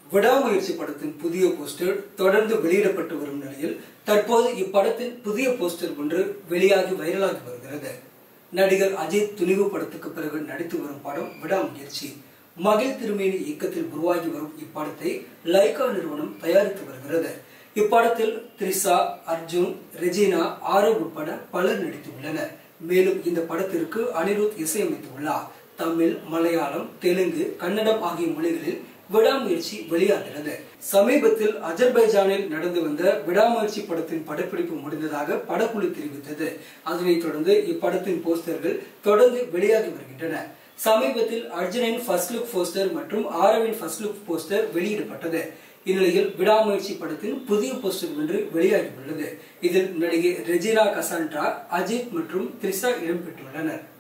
விடாமுயற்சி படத்தின் புதிய போஸ்டர் தொடர்ந்து வெளியிடப்பட்டு வரும் நிலையில் தற்போது இப்படத்தின் புதிய போஸ்டர் ஒன்று வெளியாகி வைரலாகி வருகிறது நடிகர் அஜித் துணிவு படத்துக்கு பிறகு நடித்து வரும் படம் விடாமுயற்சி மகிழ் திருமேனி இயக்கத்தில் உருவாகி வரும் இப்படத்தை லைகா நிறுவனம் தயாரித்து வருகிறது இப்படத்தில் த்ரிஷா அர்ஜுன் ரெஜினா ஆரவ் உட்பட பலர் நடித்துள்ளனர் மேலும் இந்த படத்திற்கு அனிருத் இசையமைத்துள்ளார் தமிழ் மலையாளம் தெலுங்கு கன்னடம் ஆகிய மொழிகளில் விடாமுயற்சி வெளியாகிறது சமீபத்தில் அஜர்பைஜானில் நடந்து வந்த விடாமுயற்சி படத்தின் படப்பிடிப்பு முடிந்ததாக படக்குழு தெரிவித்தது அதனைத் தொடர்ந்து இப்படத்தின் போஸ்டர்கள் தொடர்ந்து வெளியாகி வருகின்றன சமீபத்தில் அர்ஜுனின் ஃபர்ஸ்ட் லுக் போஸ்டர் மற்றும் ஆரவின் ஃபர்ஸ்ட் லுக் போஸ்டர் வெளியிடப்பட்டது இந்நிலையில் விடாமுயற்சி படத்தின் புதிய போஸ்டர் ஒன்று வெளியாகியுள்ளது இதில் நடிகை ரெஜினா கசான்ட்ரா அஜித் மற்றும் த்ரிஷா இடம்பெற்றுள்ளனர்